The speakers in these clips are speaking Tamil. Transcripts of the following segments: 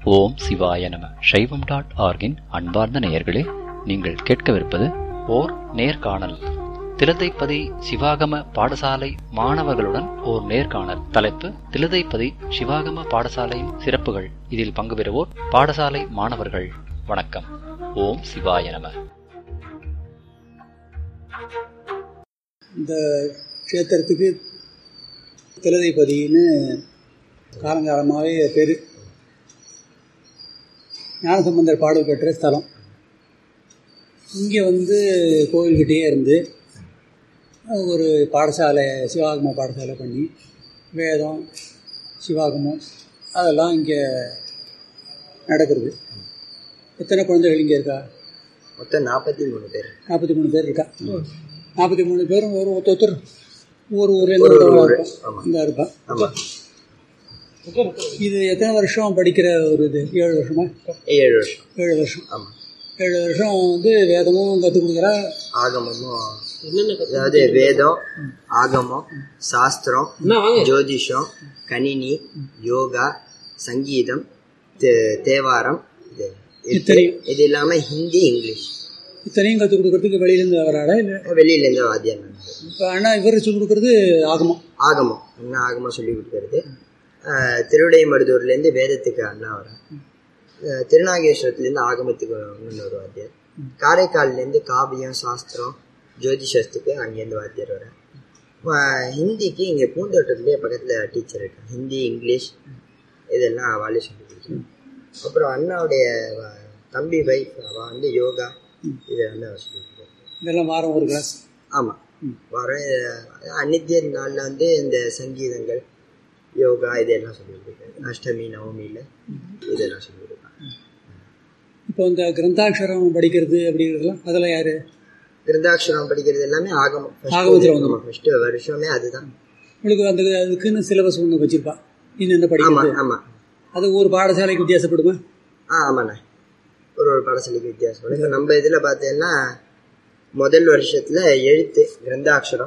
ஓம் சிவாய நம சைவம் டாட் ஆர்கின் அன்பார்ந்த நேயர்களே நீங்கள் கேட்கவிருப்பது ஓர் நேர்காணல் திலதைப்பதி சிவாகம பாடசாலை மாணவர்களுடன் ஓர் நேர்காணல் தலைப்பு திலதைப்பதி சிவாகம பாடசாலையின் சிறப்புகள் இதில் பங்கு பெறுவோர் பாடசாலை மாணவர்கள் வணக்கம் ஓம் சிவாய நம இந்த க்ஷேத்திரத்துக்கு திலதைப்பதின்னு காலங்காலமாகவே பேர் ஞானசம்பந்தர் பாடல் பெற்ற ஸ்தலம் இங்கே வந்து கோவில்கிட்டேயே இருந்து ஒரு பாடசாலை சிவாகம பாடசாலை பண்ணி வேதம் சிவாகமம் அதெல்லாம் இங்கே நடக்கிறது எத்தனை குழந்தைகள் இங்கே இருக்கா மொத்தம் நாற்பத்தி மூணு பேர் நாற்பத்தி மூணு பேர் இருக்கா நாற்பத்தி மூணு பேரும் ஒரு ஒருத்தர் ஒரு ஒரு ஒரு ஒரு ஊரு. இருப்பான் ஆமா. இந்த இருப்பான் ஆமா இது எத்தனை வருஷம் படிக்கிற ஒரு இது ஏழு வருஷமா ஏழு வருஷம் ஏழு வருஷம் ஆமா ஏழு வருஷம் வந்து வேதமும் கற்றுக் கொடுக்குறா ஆகமமும் அதாவது வேதம் ஆகமம் சாஸ்திரம் ஜோதிஷம் கணினி யோகா சங்கீதம் தே- தேவாரம் இது எட்டு. இத்தனையும். இது இல்லாம ஹிந்தி இங்கிலீஷ் இத்தனையும் கற்றுக் கொடுக்கறதுக்கு வெளியிலேருந்து வராடா இல்லை வெளியில இருந்து வாத்தியார் நானு. இப்போ அண்ணா இவர் சொல்லிக் கொடுக்குறது ஆகமம் ஆகமம் அண்ணா ஆகமம் சொல்லி கொடுக்கறது ஆஹ், திருவிடைமருதூர்லேருந்து வேதத்துக்கு அண்ணா வரேன் ஆஹ், திருநாகேஸ்வரத்துலேருந்து ஆகமத்துக்கு இன்னொரு வாத்தியார் காரைக்கால்லேருந்து காவியம் சாஸ்திரம் ஜோதிஷத்துக்கு அங்கேருந்து வாத்தியார் வரேன் ஆஹ், ஹிந்திக்கு இங்கே பூந்தோட்டத்துலேயே பக்கத்தில் டீச்சர் இருக்கேன் ஹிந்தி இங்கிலீஷ் இதெல்லாம் அவளே சொல்லி கொடுக்குறேன் அப்புறம் அண்ணாவுடைய வ- தம்பி வைஃப் அவள் வந்து யோகா இதை வந்து அவள் சொல்லி கொடுக்குறேன் இதெல்லாம் வாரம் ஒரு கிளாஸ் ஆமாம் வர அன்னித்திய நாளில் வந்து இந்த சங்கீதங்கள் யோகா இதெல்லாம் சொல்லி கொடுக்குறேன் அஷ்டமி நவமியில் இதெல்லாம் சொல்லி கொடுப்பேன் இப்போ இந்த கிரந்தாட்சரம் படிக்கிறது அப்படிங்கிறதுலாம் அதெல்லாம் யார் கிருந்தாட்சரம் படிக்கிறது எல்லாமே ஆகமம் ஆகமத்துல வந்துரும். ஃபஸ்ட்டு வருஷமே அதுதான் உங்களுக்கு அந்த அதுக்குன்னு சிலபஸ் ஒன்று வச்சுருப்பா இன்னென்ன ஆமாம் படிக்கிறது ஆமாம் அது ஒரு பாடசாலைக்கு வித்தியாசப்படுமா ஆ ஆமாண்ணே ஒரு ஒரு பாடசாலைக்கு வித்தியாசம் இப்போ நம்ம இதில் பார்த்தீங்கன்னா முதல் வருஷத்தில் எழுத்து கிரந்தாட்சரம்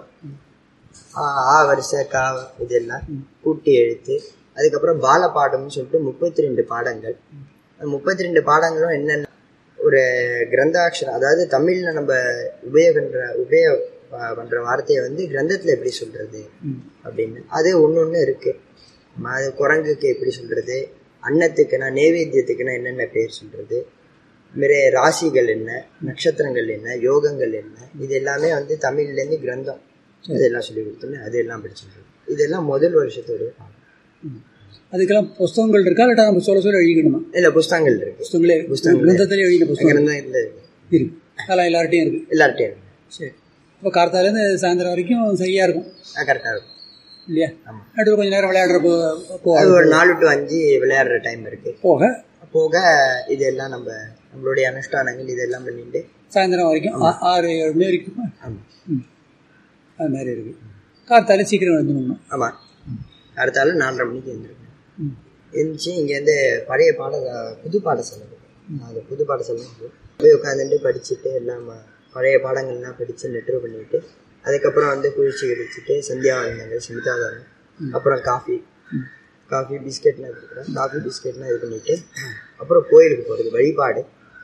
ஆ ஆ வரிச கா இதெல்லாம் கூட்டி எழுத்து அதுக்கப்புறம் பாலபாடம்னு சொல்லிட்டு முப்பத்தி ரெண்டு பாடங்கள் முப்பத்தி ரெண்டு பாடங்களும் என்னென்ன ஒரு கிரந்தாட்சரம் அதாவது தமிழில் நம்ம உபயோகன்ற உபயோக ப- பண்ற வார்த்தையை வந்து கிரந்தத்தில் எப்படி சொல்றது அப்படின்னு அது ஒன்று ஒன்று இருக்கு ம- அது குரங்குக்கு எப்படி சொல்றது அன்னத்துக்குன்னா நைவேத்தியத்துக்குன்னா என்னென்ன பேர் சொல்றது மாரி ராசிகள் என்ன நட்சத்திரங்கள் என்ன யோகங்கள் என்ன இது எல்லாமே வந்து தமிழ்லேருந்து கிரந்தம் இதெல்லாம் சொல்லி கொடுத்தோன்னே அதெல்லாம் படிச்சுட்டு இதெல்லாம் முதல் வருஷத்தோடைய பாடம் அதுக்கெல்லாம் புஸ்தகங்கள் இருக்கா இல்லாட்டா நம்ம சொல்ல சொல்ல எழுதிக்கணுமா இல்லை புஸ்தகங்கள் இருக்கு புஸ்தகங்களே புஸ்தகங்களே. கிரந்தத்திலே எழுதின புஸ்தகம் கிரந்தம் இருக்கு இருக்கு அதெல்லாம் எல்லார்ட்டையும் இருக்கு எல்லார்ட்டையும் இருக்கு சரி இப்போ கார்த்தாலேருந்து சாயந்தரம் வரைக்கும் சரியாக இருக்கும் கரெக்டாக இருக்கும் இல்லையா ஆமா. நடுவில் கொஞ்சம் நேரம் விளையாடுற போ போ- அது ஒரு நாலு டு அஞ்சு விளையாடுற டைம் இருக்கு போக போக இதெல்லாம் நம்ம நம்மளுடைய அனுஷ்டானங்கள் இதெல்லாம் பண்ணிட்டு சாயந்தரம் வரைக்கும் ஆ- ஆறு ஏழு மணி வரைக்கும் ஆமாம் ம் அது மாதிரி இருக்கு கார்த்தாலே சீக்கிரம் வந்துடணும் ஆமாம் அடுத்த ஆள் நாலரை மணிக்கு எழுந்திருக்கேன் ம் எழுந்துச்சு இங்கேருந்து பழைய பாட புது பாடசாலை இருக்கு. அந்த புது பாடசாலை இருக்கு. போய் உட்காந்துட்டு படிச்சுட்டு எல்லாம் ம- பழைய பாடங்கள்லாம் படித்து லெட்டர் பண்ணிட்டு அதுக்கப்புறம் வந்து குளிச்சு கிழிச்சிட்டு சந்தியாவந்தங்கள் சமிதாதானம் அப்புறம் காஃபி காஃபி பிஸ்கெட்லாம் கொடுக்குறேன் காஃபி பிஸ்கெட்லாம் இது பண்ணிட்டு அப்புறம் கோயிலுக்கு போகிறது வழிபாடு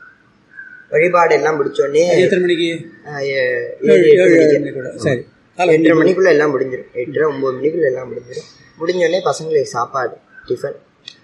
வழிபாடு எல்லாம் முடிச்சோடனே அது எத்தனை மணிக்கு ஏழு ஏழு எட்டு ஏழு மணிக்கு மணி கூட சரி காலை எட்டரை மணிக்குள்ள எல்லாம் முடிஞ்சிடும் எட்டரை ஒம்பது மணிக்குள்ள எல்லாம் முடிஞ்சிடும் முடிஞ்சோடனே பசங்களுக்கு சாப்பாடு டிஃபன்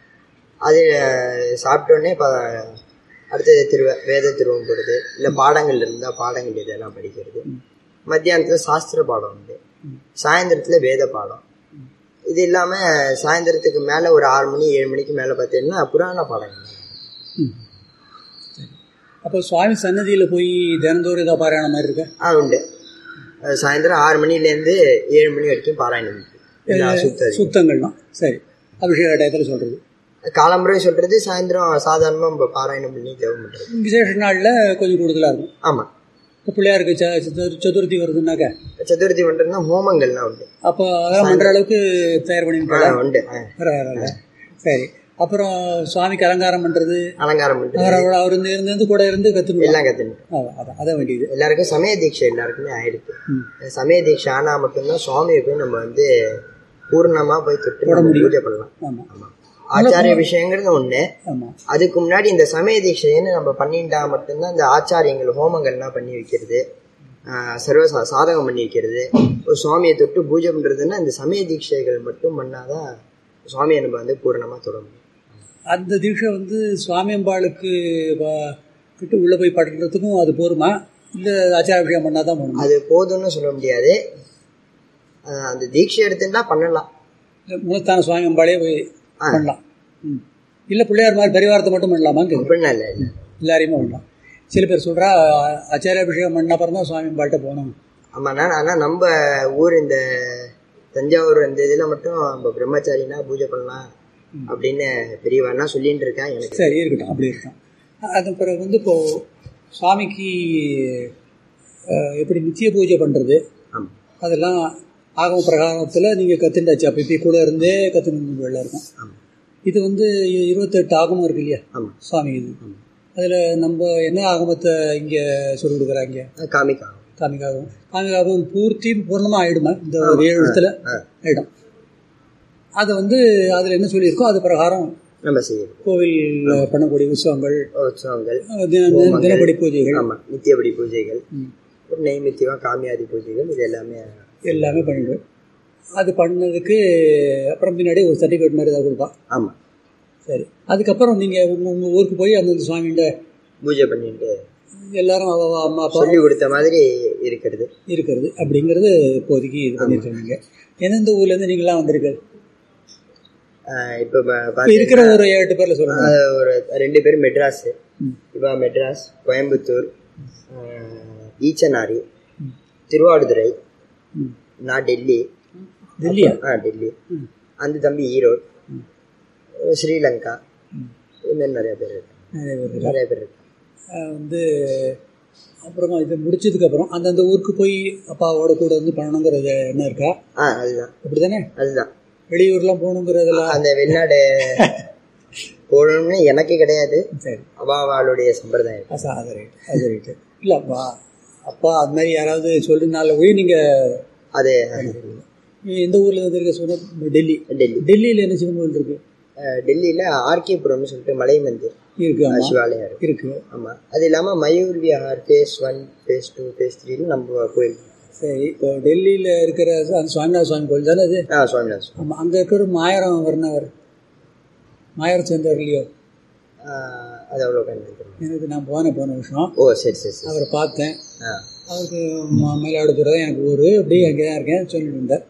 அது அஹ், சாப்பிட்டோடனே இப்போ அடுத்தது திருவ வேத திருவம் போடுறது இல்லை பாடங்கள் இருந்தால் பாடங்கள் இதெல்லாம் படிக்கிறது மத்தியானத்தில் சாஸ்திர பாடம் உண்டு சாயந்தரத்தில் வேத பாடம் இது இல்லாமல் சாயந்தரத்துக்கு மேலே ஒரு ஆறு மணி ஏழு மணிக்கு மேலே பார்த்தீங்கன்னா புராண பாடங்கள் ம் சரி அப்போ சுவாமி சன்னதியில் போய் தினந்தோறும் ஏதோ பாராயண மாதிரி இருக்கா ஆ உண்டு அஹ், சாயந்தரம் ஆறு மணிலேருந்து ஏழு மணி வரைக்கும் பாராயணம் இருக்கு. எல்லா சுத்தம் சுத்தங்கள்லாம் சரி அபிஷேக டயத்தில் சொல்கிறது காலம்புரை சொல்றது சாயந்தரம் சாதாரணமா நம்ம பாராயணம் பண்ணி ஜெபம் பண்றது விசேஷ நாளில் கொஞ்சம் கூடுதலாக இருக்கும் ஆமா இப்போ பிள்ளையாருக்கு ச சதுர்- சதுர்த்தி வருதுன்னாக்க சதுர்த்தி பண்றதுன்னா ஹோமங்கள்லாம் உண்டு அப்போ அதெல்லாம் பண்ணுற அளவுக்கு தயார் ஆ, பண்ணிட்டு உண்டு ஆ. பரவாயில்ல சரி அப்புறம் சுவாமிக்கு அலங்காரம் பண்ணுறது அலங்காரம் பண்றது அவர் அவர் இருந்து இருந்து இருந்து கூட இருந்து கற்றுக்கணும் எல்லாம் கத்துட்டு அதான் அதான் வேண்டியது எல்லாருக்கும் சமய தீட்சை எல்லாருக்குமே ஆயிடுது ம் சமய தீட்சை ஆனா மட்டும்தான் சுவாமியை போய் நம்ம வந்து பூர்ணமா போய் தொட்டு நம்ம பூஜை பண்ணலாம் ஆமாம் ஆமா ஆச்சாரிய விஷயங்கிறது ஒண்ணு ஆமாம் அதுக்கு முன்னாடி இந்த சமய தீட்சைன்னு நம்ம பண்ணிட்டா மட்டும்தான் இந்த ஆச்சாரியங்கள் ஹோமங்கள்லாம் பண்ணி வைக்கிறது ஆஹ் சர்வ சா- சாதகம் பண்ணி வைக்கிறது ஒரு சுவாமியை தொட்டு பூஜை பண்றதுன்னா இந்த சமய தீட்சைகள் மட்டும் பண்ணாதான் சுவாமியை நம்ம வந்து பூரணமா தொட முடியும் அந்த தீட்சை வந்து சுவாமியம்பாளுக்கு வ- கிட்ட உள்ளே போய் படுறதுக்கும் அது போருமா இல்லை ஆச்சாரியம் பண்ணால் தான் போகணுமா அது போதும்னு சொல்ல முடியாது ஆஹ் அந்த தீட்சை எடுத்துட்டா பண்ணலாம் இல்ல மூலத்தான சுவாமியம்பாளே போய் ஆ. பண்ணலாம் ம் இல்லை பிள்ளையார் மாதிரி பரிவாரத்தை மட்டும் பண்ணலாமான்னு கேட்குறேன் அப்படின்னா இல்லை இல்லை எல்லாரையுமே பண்ணலாம் சில பேர் சொல்கிறா ஆச்சாரியாபிஷேகம் பண்ண அப்புறம் தான் சுவாமியம்பாள்கிட்ட போகணும் ஆமாண்ணா ஆனா நம்ம ஊர் இந்த தஞ்சாவூர் இந்த இதுல மட்டும் நம்ம பிரம்மச்சாரினா பூஜை பண்ணலாம் அப்படின்னு பெரியவன்னா சொல்லிட்டு இருக்கேன் எனக்கு சரி இருக்கட்டும் அப்படி இருக்கட்டும் அது பிறகு வந்து இப்போ சுவாமிக்கு அஹ், எப்படி நித்திய பூஜை பண்ணுறது ஆமா அதெல்லாம் ஆகம பிரகாரத்தில் நீங்கள் கற்றுண்டாச்சு அப்போ இப்போ கூட இருந்தே கற்றுன்னு வெள்ள இருக்கும் ஆமா இது வந்து இ- இருபத்தெட்டு ஆகமம் இருக்கு இல்லையா ஆமா சுவாமி இது ஆமா. அதில் நம்ம என்ன ஆகமத்தை இங்கே சொல்லி கொடுக்குறாங்க அது காமிக்கலாம் காமிகாகவும் காமிகாகவும் பூர்த்தி பூர்ணமாக ஆயிடுமா இந்த ஒரு ஏழு இடத்துல ஆ. ஆயிடும் அதை வந்து அதில் என்ன சொல்லியிருக்கோ அது பிரகாரம் நம்ம செய்யணும் கோவில் பண்ணக்கூடிய உற்சவங்கள் உற்சவங்கள் தின- தின- தினப்படி பூஜைகள் ஆமா நித்தியபடி பூஜைகள் ம். ஒரு நெய்மித்தியம் காமியாதி பூஜைகள் இது எல்லாமே எல்லாமே பண்ணிடுவேன் அது பண்ணதுக்கு அப்புறம் பின்னாடி ஒரு சர்டிஃபிகேட் மாதிரி ஏதாவது கொடுப்பான் ஆமா சரி அதுக்கப்புறம் நீங்கள் உங்கள் உங்கள் ஊருக்கு போய் அந்தந்த சுவாமிகிட்ட பூஜை பண்ணிட்டு எல்லாரும் அவ அவ அம்மா அப்பா சொல்லி கொடுத்த மாதிரி இருக்கிறது இருக்கிறது அப்படிங்கிறது இப்போதைக்கு இது பண்ணியிருக்கீங்க எந்தெந்த ஊர்லேருந்து நீங்களாம் வந்திருக்கு ஆஹ் இப்ப ப- இப்போ பாத்தீங்கன்னா, இருக்கிற ஒரு ஏழு பேரில் சொல்லுங்கள் ஆஹ் ஒரு ரெண்டு பேரும் மெட்ராஸ் ம். இவா மெட்ராஸ் கோயம்புத்தூர் ஆஹ் ஈச்சனாரி திருவாடுதுறை ம். நான் டெல்லி டெல்லியா ஆ டெல்லி ம். அந்த தம்பி ஈரோடு ம். ஸ்ரீலங்கா ம். இது மாதிரி நிறைய பேர் இருக்காங்க நிறைய பேர் இருக்கா? நிறைய பேர் இருக்காங்க அஹ் வந்து அப்புறமா இது முடிச்சதுக்கப்புறம் அந்தந்த ஊருக்கு போய் அப்பாவோட கூட வந்து பண்ணணுங்கிறது என்ன இருக்கா ஆ அதுதான் அப்படி தானே அதுதான் வெளியூர்லாம் போகணுங்கிறதெல்லாம் அந்த வெளிநாடு போகணும்னு எனக்கு கிடையாது சரி அவாவாளுடைய சம்பிரதாயம் அசா அது ரைட் அது ரைட்டு இல்லை அப்பா அப்பா அது மாதிரி யாராவது சொல்லினால போய் நீங்கள் அது எந்த ஊரில் வந்திருக்க சொன்ன டெல்லி டெல்லி டெல்லியில் என்ன சிவன் கோயில் இருக்கு அஹ் டெல்லியில ஆர்கேபுரம்னு சொல்லிட்டு மலை மந்திர் இருக்கு ஆமாம் சிவாலயம் இருக்கு இருக்கு ஆமா அது இல்லாம Mayur Vihar phase one phase two phase த்ரீல நம்ம கோயில் சரி இப்போ டெல்லியில் இருக்கிற அந்த சுவாமிநாத சுவாமி கோயில் தானே அது ஆ சுவாமிநாத சுவாமி ஆமாம் அங்கே இருக்கிற மாயரம் வர்ணவர் மாயரம் சேர்ந்தவர் இல்லையோ ஆஹ் அது அவ்வளோ கண்டிப்பாக எனக்கு நான் போனேன் போன வருஷம் ஓ சரி சரி சரி அவரை பார்த்தேன் ஆ அவருக்கு ம- மயிலாடுதுறை தான் எனக்கு ஊர் அப்படியே அங்கே தான் இருக்கேன் சொல்லிட்டு இருந்தார்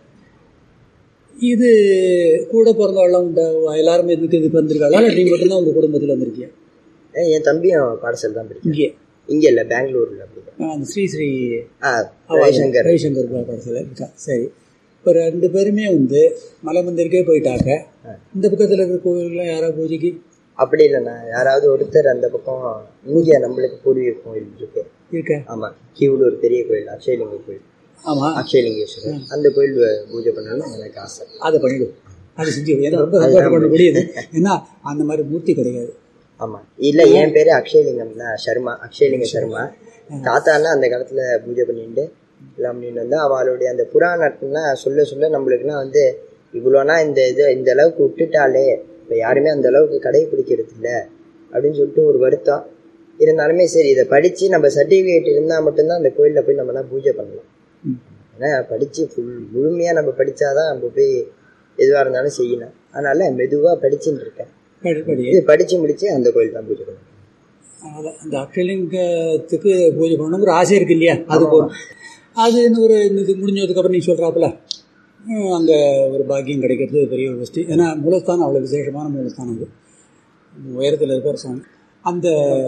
இது கூட பிறந்தவெல்லாம் உண்டா எல்லாருமே இதுக்கு இதுக்கு வந்திருக்காளா இல்லை நீங்கள் மட்டும்தான் உங்கள் குடும்பத்தில் வந்திருக்கீங்க ஏன் என் தம்பியும் பாடசாலை தான் படிக்கும் இங்கே இங்க இல்ல பெங்களூர்ல அப்படி அந்த ஸ்ரீ ஸ்ரீ ஆ ரவிசங்கர் ரவிசங்கர் படத்தில் இருக்கா சரி இப்போ ரெண்டு பேருமே வந்து மலை மந்திருக்கே போயிட்டாக்க இந்த பக்கத்தில் இருக்கிற கோயில்லாம் யாராவது பூஜைக்கு அப்படி இல்லைண்ணா யாராவது ஒருத்தர் அந்த பக்கம் இங்க நம்மளுக்கு பூர்வீக கோயில் இருக்கு இருக்க ஆமா கீவளூர் பெரிய கோயில் அக்ஷயலிங்க கோயில் ஆமாம் அக்ஷயலிங்கேஸ்வரர் அந்த கோயில் பூஜை பண்ணணும்னு எனக்கு ஆசை அதை பண்ணிடும் அது செஞ்சு ஏன்னா ரொம்ப சந்தோஷம் பண்ணக்கூடியது ஏன்னா அந்த மாதிரி மூர்த்தி கிடையாது ஆமா இல்ல என் பேரு அக்ஷயலிங்கம் தான் சர்மா அக்ஷயலிங்க சர்மா தாத்தாலாம் அந்த காலத்துல பூஜை பண்ணிட்டு எல்லாம் பண்ணிட்டு வந்து அவளுடைய அந்த புராணம்லாம் சொல்ல சொல்ல நம்மளுக்குலாம் வந்து இவ்வளோனா இந்த இது இந்த அளவுக்கு விட்டுட்டாலே இப்போ யாருமே அந்த அளவுக்கு கடைபிடிக்கிறது இல்ல அப்படின்னு சொல்லிட்டு ஒரு வருத்தம் இருந்தாலுமே சரி இதை படிச்சு நம்ம சர்டிஃபிகேட் இருந்தா மட்டும்தான் அந்த கோயில்ல போய் நம்மலாம் பூஜை பண்ணலாம் ம். ஏன்னா படிச்சு ஃபுல் முழுமையா நம்ம படிச்சாதான் நம்ம போய் எதுவா இருந்தாலும் செய்யணும் அதனால மெதுவா படிச்சுட்டு இருக்கேன் படி படி இது படிச்சு முடிச்சு அந்த கோயில் தான் பூஜை பண்ணுவேன் அதான் அந்த அக்ஷலிங்கத்துக்கு பூஜை பண்ணணுங்கிற ஆசை இருக்கு இல்லையா அது போதும் அது இன்னும் ஒரு இந்த இது முடிஞ்சதுக்கப்புறம் நீ சொல்கிறாப்புல அங்கே ஒரு பாக்கியம் கிடைக்கிறது பெரிய ஒரு வசதி ஏன்னா மூலஸ்தானம் அவ்வளோ விசேஷமான மூலஸ்தானம் அது உயரத்தில் இருக்கிற சாமி அந்த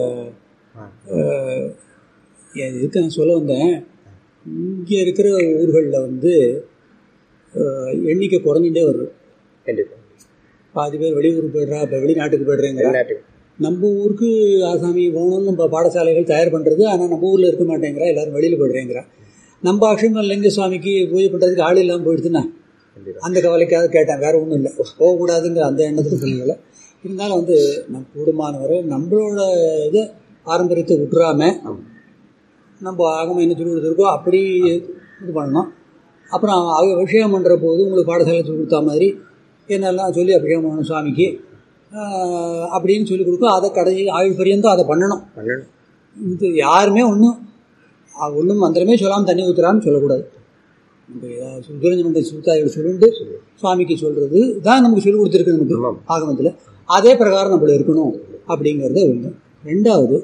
அஹ், இதுக்கு நான் சொல்ல வந்தேன் இங்கே இருக்கிற ஊர்களில் வந்து அஹ், எண்ணிக்கை குறைஞ்சிட்டே வருது கண்டிப்பா பாதி பேர் வெளியூர் போயிடுறா இப்போ வெளிநாட்டுக்கு போயிடுறேங்கிறா வெளிநாட்டுக்கு நம்ம ஊருக்கு ஆசாமி போகணும்னு நம்ம பாடசாலைகள் தயார் பண்ணுறது ஆனால் நம்ம ஊரில் இருக்க மாட்டேங்கிறா எல்லாரும் வெளியில் போயிடுறேங்கிறா நம்ம அக்ஷயங்கள் லிங்க சுவாமிக்கு பூஜை பண்ணுறதுக்கு ஆள் இல்லாமல் போயிடுதுன்னா கண்டிப்பா அந்த கவலைக்காக கேட்டேன் வேற ஒன்றும் இல்லை போகக்கூடாதுங்கிற அந்த எண்ணத்துக்கு சொல்லலை இருந்தாலும் வந்து நம்ம கூடுமானவரை நம்மளோட இதை பாரம்பரியத்தை விட்டுறாம ஆமா நம்ம ஆகம என்ன சொல்லி கொடுத்துருக்கோ அப்படி இது பண்ணணும் அப்புறம் அவங்க அபிஷேகம் பண்ணுற போது உங்களுக்கு பாடசாலை சொல்லி கொடுத்தா மாதிரி என்னெல்லாம் சொல்லி அபிஷேகம் பண்ணணும் சுவாமிக்கு ஆஹ், அப்படின்னு சொல்லி கொடுக்கும் அதை கடைசி ஆயுள் பரியந்தம் அதை பண்ணணும் பண்ணணும் இது யாருமே ஒன்றும் ஒன்றும் மந்திரமே சொல்லாமல் தண்ணி ஊற்றுறான்னு சொல்லக்கூடாது நம்ம ஏதாவது சுந்தரஞ்சனுடைய சுத்தாயில் சொல்லிட்டு சுவாமிக்கு சொல்கிறது தான் நமக்கு சொல்லி கொடுத்துருக்கு நமக்கு ஆமாம். ஆகமத்தில் அதே பிரகாரம் நம்மள இருக்கணும் அப்படிங்கிறது ஒன்று ரெண்டாவது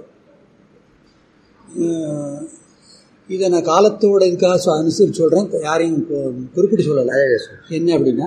ஆஹ், இதை நான் காலத்தோட இதுக்காக சொ- அனுசரித்து சொல்கிறேன் யாரையும் கு- குறிப்பிட்டு சொல்லலை அதே சொல்றேன். என்ன அப்படின்னா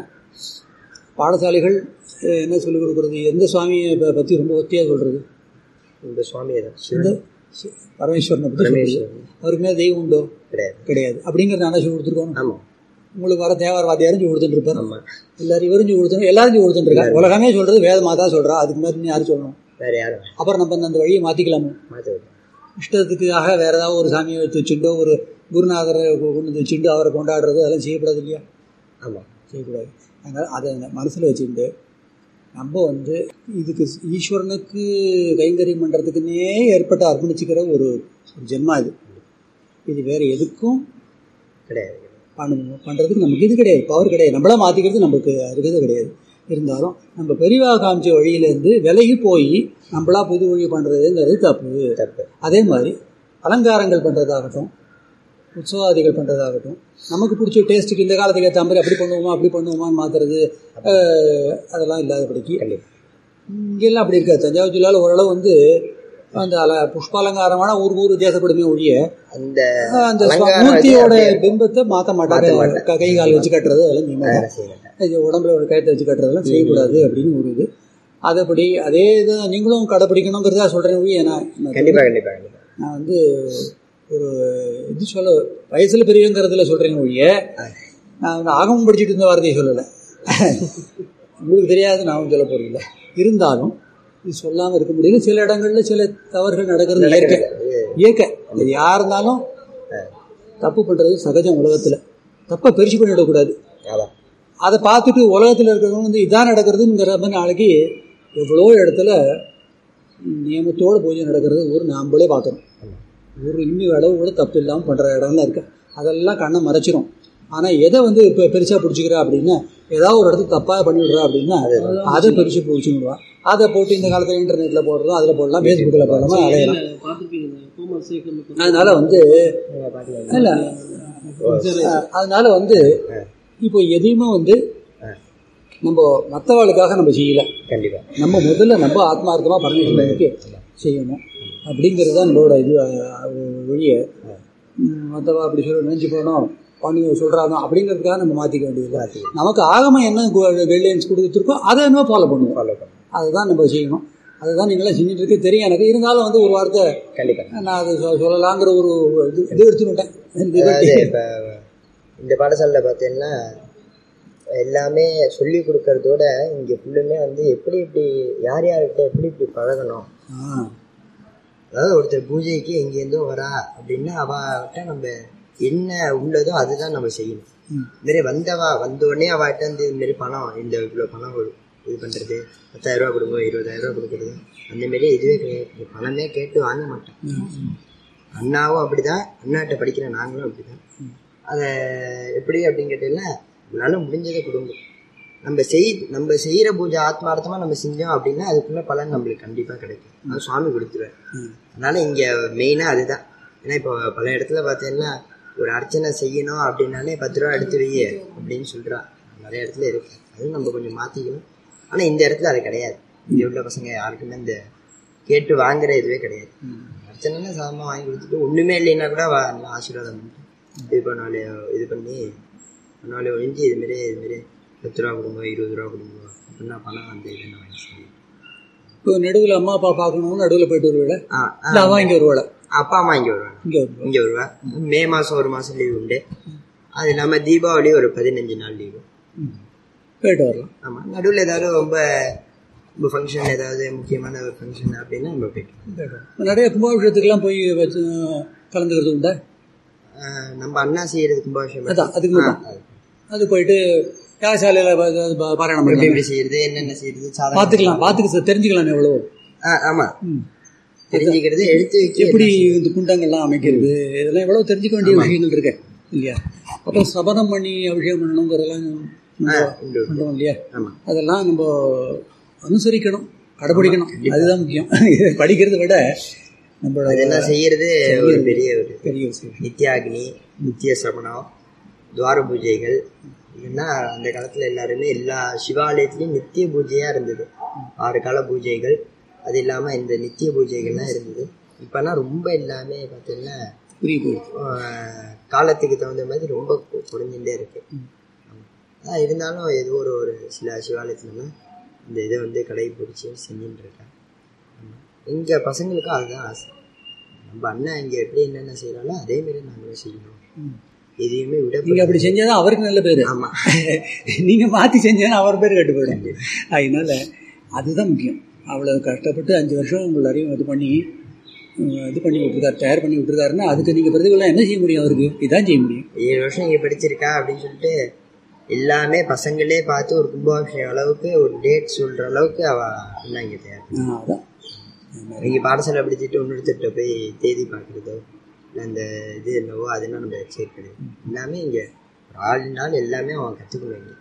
பாடசாலைகள் அஹ், என்ன சொல்லிக் கொடுக்குறது எந்த சுவாமியை ப- பற்றி ரொம்ப ஒத்தியாக சொல்கிறது இந்த சுவாமியை தான் இந்த சி- பரமேஸ்வரனை பற்றி சொல்றது. பரமேஸ்வரன். அவருக்கு மேலே தெய்வம் உண்டோ கிடையாது கிடையாது அப்படிங்கிறத நான் சொல்லி கொடுத்துருக்கோம் ஆமாம் உங்களுக்கு வர தேவார வாத்தியாரும் சொல்லி கொடுத்துட்டு இருப்பார் ஆமாம் எல்லாரும் இவரும் சொல்லி கொடுத்துரும் எல்லாரும் சொல்லி கொடுத்துட்டு இருக்காங்க உலகமே சொல்றது வேத மாதா சொல்றா அதுக்கு மேலே இன்னும் யாரும் சொல்லணும் வேற யாரும் அப்புறம் நம்ம அந்த வழியை மாற்றிக்கலாமோ மாற்ற விட இஷ்டத்துக்காக வேற ஏதாவது ஒரு சாமியை எடுத்து வச்சுட்டோ ஒரு குருநாதரை கொண்டு வந்து வச்சுட்டு அவரை கொண்டாடுறது அதெல்லாம் செய்யக்கூடாது இல்லையா ஆமாம் செய்யக்கூடாது அதனால் அதை மனசில் வச்சுட்டு நம்ம வந்து இதுக்கு ஈஸ்வரனுக்கு கைங்கரியம் பண்ணுறதுக்குன்னே ஏற்பட்ட அர்ப்பணிச்சுக்கிற ஒரு ஒரு ஜென்மா இது இது வேறு எதுக்கும் கிடையாது பண்ண பண்ணுறதுக்கு நமக்கு இது கிடையாது பவர் கிடையாது நம்மளா மாற்றிக்கிறது நமக்கு அருகதை கிடையாது இருந்தாலும் நம்ம பெரியவா காமிச்ச வழியிலேருந்து விலகி போய் நம்மளா புது வழி பண்ணுறதுங்கிறது தப்பு தப்பு அதே மாதிரி அலங்காரங்கள் பண்ணுறதாகட்டும் உற்சவாதிகள் பண்ணுறதாகட்டும் நமக்கு பிடிச்ச டேஸ்ட்டுக்கு இந்த காலத்துக்கு ஏற்ற மாதிரி அப்படி பண்ணுவோமா அப்படி பண்ணுவோமான்னு மாற்றுறது அதெல்லாம் இல்லாதபடிக்கு கண்டிப்பாக இங்கெல்லாம் அப்படி இருக்காது தஞ்சாவூர் ஜில்லாவில் ஓரளவு வந்து அந்த அல புஷ்பாலங்காரமான ஊர் ஊர் வித்தியாசப்படுமே ஒழிய அந்த அஹ், அந்த அலங்காரம் மூர்த்தியோட அப்படியே பிம்பத்தை மாற்ற மாட்டாங்க க- கை கால் வச்சு கட்டுறது அதெல்லாம் செய்ய மாட்டாங்க வேலை செய்ய மாட்டாங்க இது உடம்புல ஒரு கயத்தை வச்சு கட்டுறதெல்லாம் செய்யக்கூடாது அப்படின்னு ஒரு இது அதைப்படி அதே இதை நீங்களும் கடைப்பிடிக்கணுங்கிறதா சொல்கிறேன் ஒழிய நான் நான் கண்டிப்பாக கண்டிப்பாக கண்டிப்பாக நான் வந்து ஒரு இது சொல்ல வயசுல பெரியவங்கிறதுல சொல்றேங்க ஒழிய நான் வந்து ஆகமம் படிச்சுட்டு இருந்த வார்த்தையை சொல்லலை உங்களுக்கு தெரியாது நான் சொல்ல போறதில்ல இருந்தாலும் இது சொல்லாமல் இருக்க முடியல சில இடங்கள்ல சில தவறுகள் நடக்கிறது இயற்கை இயற்கை அது யார் இருந்தாலும் தப்பு பண்றது சகஜம் உலகத்துல தப்பை பெருசு பண்ணிடக்கூடாது அதான் அதை பார்த்துட்டு உலகத்தில் இருக்கிறவங்க வந்து இதான் நடக்கிறதுங்கிற மாதிரி நாளைக்கு எவ்வளோ இடத்துல நியமத்தோட பூஜை நடக்கிறது ஒரு நாம்பளே பார்க்குறோம் ஒரு இன்னி அளவு கூட தப்பு இல்லாமல் பண்ணுற இடம்லாம் இருக்கு அதெல்லாம் கண்ணை மறைச்சிரும் ஆனால் எதை வந்து இப்போ பெருசாக பிடிச்சிக்கிறா அப்படின்னா ஏதாவது ஒரு இடத்துக்கு தப்பாக பண்ணி விடுறா அப்படின்னா அதை பெருசு பிடிச்சி விடுவா அதை போட்டு இந்த காலத்தில் இன்டர்நெட்டில் போடுறோம் அதில் போடலாம் ஃபேஸ்புக்கில் போடலாமா அலையலாம் அதனால வந்து இல்லை அதனால வந்து இப்போ எதையுமே வந்து நம்ம மற்றவாளுக்காக நம்ம செய்யல கண்டிப்பாக நம்ம முதல்ல நம்ம ஆத்மார்த்தமாக பரமேஸ்வரனுக்கு செய்யணும் அப்படிங்கிறது தான் நம்மளோட இது அஹ், ஒழிய மற்றவா அப்படி சொல்ல நினச்சி போகணும் பண்ணி சொல்கிறாங்க அப்படிங்கிறதுக்காக நம்ம மாற்றிக்க வேண்டியது நமக்கு ஆகமம் என்ன கைட்லைன்ஸ் கொடுத்துருக்கோ அதை என்ன ஃபாலோ பண்ணுவோம் ஃபாலோ பண்ணுவோம் அதுதான் நம்ம செய்யணும் அதுதான் நீங்களாம் செஞ்சுட்டு இருக்க தெரியும் எனக்கு இருந்தாலும் வந்து ஒரு வார்த்தை கண்டிப்பாக நான் அதை சொ- சொல்லலாங்கிற ஒரு இது இது எடுத்துக்கிட்டேன் இந்த அதாவது இது- இப்போ இந்த பாடசாலையில் பார்த்தீங்கன்னா எல்லாமே சொல்லி கொடுக்கறதோட இங்கே ஃபுல்லுமே வந்து எப்படி இப்படி யார் யார்கிட்ட எப்படி இப்படி பழகணும் ஆ அதாவது ஒருத்தர் பூஜைக்கு எங்கேருந்தோ வரா அப்படின்னா அவட்ட நம்ம என்ன உள்ளதோ அதுதான் நம்ம செய்யணும் ம். இது மாதிரி வந்தவா வந்த உடனே அவட்ட வந்து இது மாதிரி பணம் இந்த இவ்வளோ பணம் கொடு- இது பண்ணுறது பத்தாயிரம் ரூபா கொடுங்க இருபதாயிரம் ரூபா கொடுக்குறது அந்த மாதிரி இதுவே கிடையாது இந்த பணமே கேட்டு வாங்க மாட்டேன் அண்ணாவும் அப்படிதான் அண்ணாட்ட படிக்கிற நாங்களும் அப்படிதான் அதை எப்படி அப்படின்னு கேட்டீங்கன்னா உங்களால முடிஞ்சதை கொடுங்க நம்ம செய் நம்ம செய்யற பூஜை ஆத்மார்த்தமா நம்ம செஞ்சோம் அப்படின்னா அதுக்குள்ள பலன் நம்மளுக்கு கண்டிப்பா கிடைக்கும் அது சுவாமி கொடுத்துருவார் அதனால இங்க மெயினா அதுதான் ஏன்னா இப்போ பல இடத்துல பார்த்தீங்கன்னா ஒரு அர்ச்சனை செய்யணும் அப்படின்னாலே பத்து ரூபா எடுத்து வை அப்படின்னு சொல்றா நிறைய இடத்துல இருக்கு அதுவும் நம்ம கொஞ்சம் மாத்திக்கணும் ஆனா இந்த இடத்துல அது கிடையாது இங்க உள்ள பசங்க யாருக்குமே இந்த கேட்டு வாங்குற இதுவே கிடையாது அர்ச்சனைன்னா சாதமாக வாங்கி கொடுத்துட்டு ஒண்ணுமே இல்லைன்னா கூட வா நல்லா ஆசீர்வாதம் பண்ணிட்டு இது பண்ணாலே இது பண்ணி பண்ணாலே ஒழிஞ்சு இதுமாரி இதுமாரி பத்து ரூபா கொடுங்க இருபது ரூபா கொடுங்க அப்படின்னா பணம் அந்த இதுன்னு வாங்கி செய்யணும். இப்போ நடுவில் அம்மா அப்பா பார்க்கணும்னு நடுவில் போயிட்டு வருவேல ஆ ஆ, இல்லை அவன் இங்கே வருவாள் அப்பா அம்மா இங்கே வருவாங்க இங்கே வருவா இங்கே வருவா மே மாதம் ஒரு மாதம் லீவு உண்டு அது இல்லாமல் தீபாவளி ஒரு பதினஞ்சு நாள் லீவு ம். போயிட்டு வரலாம் ஆமாம் நடுவில் ஏதாவது ரொம்ப ரொம்ப ஃபங்க்ஷன் ஏதாவது முக்கியமான ஒரு ஃபங்க்ஷன் அப்படின்னா நம்ம போயிட்டு போயிட்டு வரலாம். நிறைய கும்பாபிஷேகத்துக்கெல்லாம் போய் வச்சு கலந்துக்கிறது உண்டா ஆ, நம்ம அண்ணா செய்யறது கும்பாபிஷேகம் அதான் அதுக்கு மட்டும் அது போயிட்டு யாகசாலையில் பாராயணம் எப்படி பண்ணலாம் எப்படி செய்யறது என்னென்ன செய்யறது சாதம் பார்த்துக்கலாம் பார்த்துக்க தெரிஞ்சுக்கலாம் எவ்வளோ ஆ ஆமா ம். தெரிஞ்சுக்கிறது எடுத்து வைக்க எப்படி இந்த குண்டங்கள்லாம் அமைக்கிறது இதெல்லாம் எவ்வளோ தெரிஞ்சுக்க வேண்டிய விஷயங்கள் இருக்கு இல்லையா அப்புறம் சபதம் பண்ணி அபிஷேகம் பண்ணணுங்கிறதெல்லாம் நம்ம உண்டு பண்ணுறோம் இல்லையா ஆமா அதெல்லாம் நம்ம அனுசரிக்கணும் கடைபிடிக்கணும் அதுதான் முக்கியம் படிக்கிறதை விட நம்மளோட அதெல்லாம் செய்யறது ஒரு பெரிய ஒரு பெரிய விஷயம் நித்யாக்னி நித்திய சிரவணம் துவார பூஜைகள் ஏன்னா அந்த காலத்துல எல்லாருமே எல்லா சிவாலயத்துலயும் நித்திய பூஜையா இருந்தது ஆறு கால பூஜைகள் அது இல்லாம இந்த நித்திய பூஜைகள்லாம் இருந்தது இப்பனா ரொம்ப எல்லாமே பார்த்தீங்கன்னா புரிய போயிடுச்சு ஆஹ், காலத்துக்கு தகுந்த மாதிரி ரொம்ப கு- குறைஞ்சுட்டே இருக்கு ஆனா இருந்தாலும் ஏதோ ஒரு ஒரு சில சிவாலயத்துலலாம் இந்த இதை வந்து கடைபிடிச்சு செஞ்சுட்டு இருக்கேன் ஆமா. இங்க பசங்களுக்கும் அதுதான் ஆசை நம்ம அண்ணன் இங்க எப்படி என்னென்ன செய்யறாங்களோ அதே மாதிரி நாங்களும் செய்யணும் ம். எதையுமே விட நீங்க அப்படி செஞ்சாதான் அவருக்கு நல்ல பேரு ஆமா நீங்க மாத்தி செஞ்சா அவர் பேர் கெட்டு போயிடும் அதனால அதுதான் முக்கியம் அவ்வளவு கஷ்டப்பட்டு அஞ்சு வருஷம் உங்களை அறிவும் இது பண்ணி உம், இது பண்ணி விட்டுருக்காரு தயார் பண்ணி விட்டுருக்காருன்னா அதுக்கு நீங்க பிரதிகளாம் என்ன செய்ய முடியும் அவருக்கு இதான் செய்ய முடியும் ஏழு வருஷம் இங்க படிச்சிருக்கா அப்படின்னு சொல்லிட்டு எல்லாமே பசங்களே பார்த்து ஒரு கும்பாபிஷேகம் அளவுக்கு ஒரு டேட் சொல்ற அளவுக்கு அவ அண்ணா இங்க தயார் ஆ, அதான் இங்க பாடசாலை படிச்சுட்டு இன்னொருத்தர்கிட்ட போய் தேதி பார்க்குறதோ இல்லை அந்த இது என்னவோ அதெல்லாம் நம்ம சேர்க்கணும் எல்லாமே இங்கே ஒரு ஆள் நாள் எல்லாமே அவன் கற்றுக்கணும் இங்கே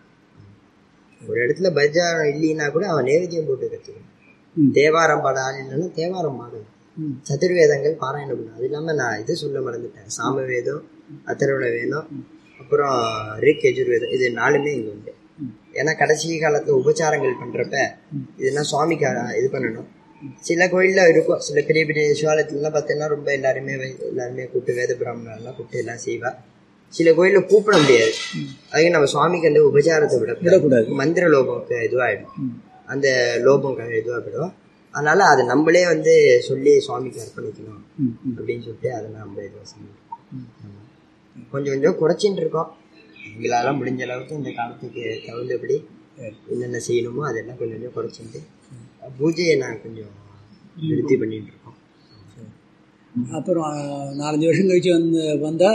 ஒரு இடத்துல பஜார் இல்லைன்னா கூட அவன் நேவேத்தியம் போட்டு கற்றுக்கணும் ம். தேவாரம் பாட ஆள் இல்லைன்னா தேவாரம் பாடணும் ம். சதுர்வேதங்கள் பாராயணம் பண்ணணும் அது இல்லாமல் நான் இது சொல்ல மறந்துட்டேன் சாமவேதம் அத்தர்வண வேதம் அப்புறம் ரிக் யஜுர்வேதம் இது நாலுமே இங்கே உண்டு ஏன்னா கடைசி காலத்துல உபச்சாரங்கள் பண்றப்ப இதெல்லாம் சுவாமிக்கு அ- இது பண்ணணும் சில கோயில்ல இருக்கும் சில பெரிய பெரிய சிவாலயத்துலலாம் பார்த்தீங்கன்னா ரொம்ப எல்லாருமே வை- எல்லாருமே கூப்பிட்டு வேத பிராமணர்லாம் கூப்பிட்டு எல்லாம் செய்வா சில கோயில்ல கூப்பிட முடியாது அதுக்கு நம்ம சுவாமிக்கு அந்த உபச்சாரத்தை விட விடக்கூடாது மந்திர லோபம் இதுவாயிடும் அந்த லோபம் க- இதுவா போயிடும் அதனால அதை நம்மளே வந்து சொல்லி சுவாமிக்கு அர்ப்பணிக்கணும் ம், ம். அப்படின்னு சொல்லிட்டு அதை நம்ம இதுவாக செஞ்சோம் கொஞ்சம் கொஞ்சம் குறைச்சிட்டு இருக்கோம் எங்களால முடிஞ்ச அளவுக்கு இந்த காலத்துக்கு தகுந்தபடி என்னென்ன செய்யணுமோ அதெல்லாம் கொஞ்சம் கொஞ்சம் குறைச்சிட்டு பூஜையை நான் கொஞ்சம் நிறுத்தி பண்ணிட்டு இருக்கோம் அப்புறம் ஆ, நாலஞ்சு வருஷம் கழிச்சு வந்து வந்தா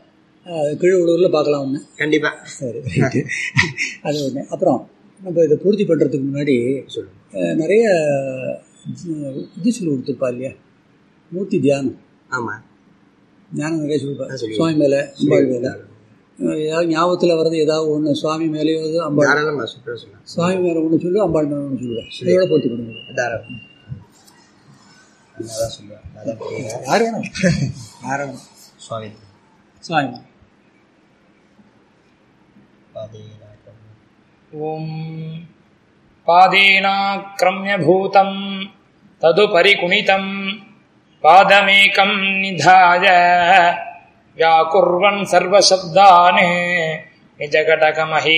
கீழூரில் பார்க்கலாம் ஒன்று கண்டிப்பா சரி ரைட்டு அது ஒன்று அப்புறம் நம்ம இதை பூர்த்தி பண்ணுறதுக்கு முன்னாடி சொல்லுங்க அஹ், நிறைய அஹ், இது சொல்லி கொடுத்துருப்பா இல்லையா மூர்த்தி தியானம் ஆமா ஞானம் நிறைய சொல்லிப்பா நான் சொல்லிடுறேன். சுவாமி மேலே அம்பாள் மேலே அஹ், ஏதாவது ஞாபகத்தில் வர்றது ஏதாவது ஒன்று சுவாமி மேலேயோ இது அம்பாள் தாராளமா சுற்ற சொல்லலாம் சுவாமி மேலே ஒன்று சொல்லு அம்பாள் மேலே ஒன்று சொல்லுவேன் இதோட பூர்த்தி பண்ணுங்க தாராளம் அதான் சொல்லுவேன் அதான் புரியுது. யார் வேணும் யார் வேணும் சுவாமி சுவாமி மேலே. பாதீனாக்கம். ॐ पादेनाक्रम्यभूतं तदुपरि कुणितं पादमेकं निधाय व्याकुर्वन् सर्वशब्दान् निजघटकमहि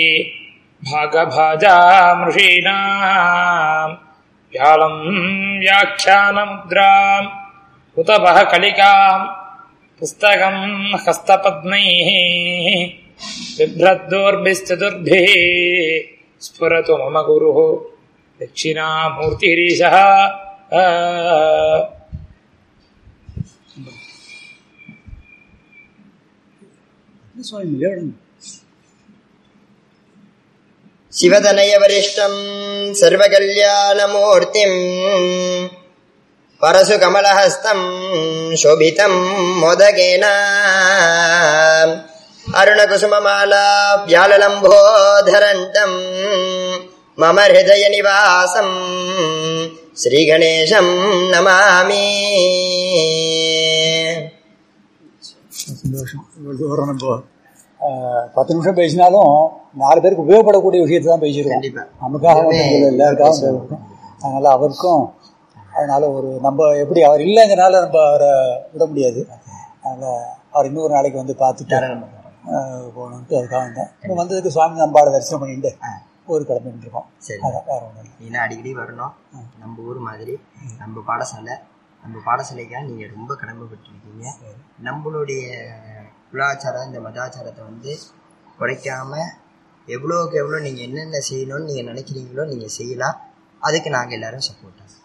भागभाजामृषीणाम् व्यालं व्याख्यानमुद्राम् कुतपः कलिकाम् पुस्तकं हस्तपद्मैः बिभ्रद्दोर्भिश्चतुर्भिः स्फुरतु मम गुरुः दक्षिणामूर्तिरीशः आ। என்ன சுவாமி மேலே வேணும் शिवतनयवरिष्ठम् सर्वकल्याणमूर्तिम् परशुकमलहस्तम् शोभितम् मोदकेन अरुणकुसुममाला व्याललम्भोधरन्तम् मम हृदयनिवासम् श्रीगणेशम् नमामि சந்தோஷம் இவ்வளவு தூரம் நம்ம அஹ், பத்து நிமிஷம் பேசினாலும் நாலு பேருக்கு உபயோகப்படக்கூடிய விஷயத்தை தான் பேசியிருக்கோம் கண்டிப்பா. நமக்காக மட்டும் இல்லை, எல்லாருக்காகவும் பேசியிருக்கோம் அதனால அவருக்கும் அதனால ஒரு நம்ம எப்படி அவர் இல்லைங்கிறனால நம்ம அவரை விட முடியாது அதனால அவர் இன்னொரு நாளைக்கு வந்து பார்த்துட்டு அஹ், போகணுன்ட்டு அதுக்காக வந்தேன் இப்போ வந்ததுக்கு சுவாமி நம்பாளை தரிசனம் பண்ணிட்டு ஒரு கிளம்பிட்டு இருக்கோம் சரி. அதான் வேற ஒன்றும் இல்லை நீனா அடிக்கடி வரணும் நம்ம ஊர் மாதிரி நம்ம பாடசாலை நம்ம பாடசாலைக்காக நீங்கள் ரொம்ப கடமைப்பட்டிருக்கீங்க நம்மளுடைய குலாச்சாரம் இந்த மதாச்சாரத்தை வந்து குறைக்காம எவ்வளோக்கு எவ்வளோ நீங்கள் என்னென்ன செய்யணும்னு நீங்கள் நினைக்கிறீங்களோ நீங்கள் செய்யலாம் அதுக்கு நாங்கள் எல்லாரும் சப்போர்ட்டாக